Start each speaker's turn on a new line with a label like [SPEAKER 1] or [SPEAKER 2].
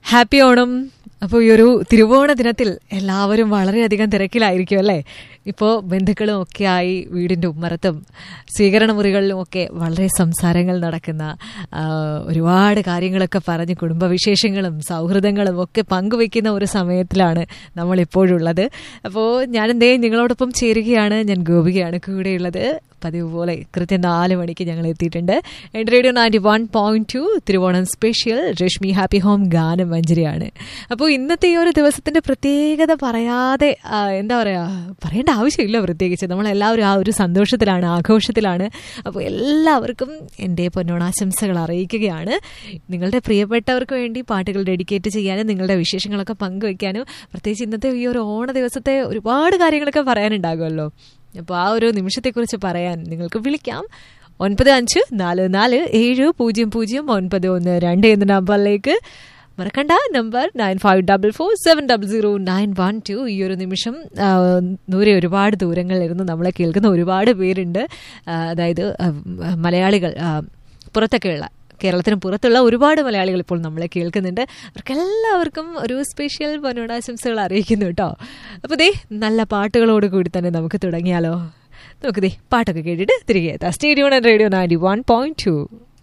[SPEAKER 1] happy Onam അപ്പോൾ ഈ ഒരു തിരുവോണ ദിനത്തിൽ എല്ലാവരും വളരെയധികം തിരക്കിലായിരിക്കും അല്ലേ ഇപ്പോൾ ബന്ധുക്കളും ഒക്കെ ആയി വീടിൻ്റെ ഉമ്മറത്തും സ്വീകരണ മുറികളിലും ഒക്കെ വളരെ സംസാരങ്ങൾ നടക്കുന്ന ആ, ഒരുപാട് കാര്യങ്ങളൊക്കെ പറഞ്ഞ് കുടുംബവിശേഷങ്ങളും സൗഹൃദങ്ങളും ഒക്കെ പങ്കുവെക്കുന്ന ഒരു സമയത്തിലാണ് നമ്മളിപ്പോഴുള്ളത് അപ്പോൾ ഞാനെന്തേ നിങ്ങളോടൊപ്പം ചേരുകയാണ് ഞാൻ ഗോപികയാണ് കൂടെയുള്ളത് പതിവ് പോലെ കൃത്യം നാല് മണിക്ക് ഞങ്ങൾ എത്തിയിട്ടുണ്ട് എൻ്റെ radio ninety one point two Thiruvonam special Rashmi happy home ഗാനം മഞ്ജരിയാണ് അപ്പോൾ ഇന്നത്തെ ഈ ഒരു ദിവസത്തിൻ്റെ പ്രത്യേകത പറയാതെ ആ, എന്താ പറയുക പറയേണ്ട ആവശ്യമില്ല പ്രത്യേകിച്ച് നമ്മളെല്ലാവരും ആ ഒരു സന്തോഷത്തിലാണ് ആഘോഷത്തിലാണ് അപ്പോൾ എല്ലാവർക്കും എൻ്റെ പൊന്നോണാശംസകൾ അറിയിക്കുകയാണ് നിങ്ങളുടെ പ്രിയപ്പെട്ടവർക്ക് വേണ്ടി പാട്ടുകൾ ഡെഡിക്കേറ്റ് ചെയ്യാനും നിങ്ങളുടെ വിശേഷങ്ങളൊക്കെ പങ്കുവയ്ക്കാനും പ്രത്യേകിച്ച് ഇന്നത്തെ ഈ ഒരു ഓണ ദിവസത്തെ ഒരുപാട് കാര്യങ്ങളൊക്കെ പറയാനുണ്ടാകുമല്ലോ അപ്പോൾ ആ ഒരു നിമിഷത്തെക്കുറിച്ച് പറയാൻ നിങ്ങൾക്ക് വിളിക്കാം ഒൻപത് അഞ്ച് നാല് നാല് ഏഴ് പൂജ്യം പൂജ്യം ഒൻപത് ഒന്ന് രണ്ട് എന്ന നമ്പറിലേക്ക് മറക്കണ്ട number nine five double four seven double zero nine one two ഈ ഒരു നിമിഷം ആ, ദൂരെ ഒരുപാട് ദൂരങ്ങളിലിരുന്ന് നമ്മളെ കേൾക്കുന്ന ഒരുപാട് പേരുണ്ട് ആ, അതായത് ആ, മലയാളികൾ ആ, പുറത്തൊക്കെയുള്ള കേരളത്തിന് പുറത്തുള്ള ഒരുപാട് മലയാളികൾ ഇപ്പോൾ നമ്മളെ കേൾക്കുന്നുണ്ട് അവർക്കെല്ലാവർക്കും ഒരു സ്പെഷ്യൽ പൊന്നോടാശംസകൾ അറിയിക്കുന്നു കേട്ടോ അപ്പോൾ ദേ നല്ല പാട്ടുകളോട് കൂടി തന്നെ നമുക്ക് തുടങ്ങിയാലോ നമുക്ക് ദേ പാട്ടൊക്കെ കേട്ടിട്ട് തിരികെ എത്താം സ്റ്റേഡിയോ radio ninety one point to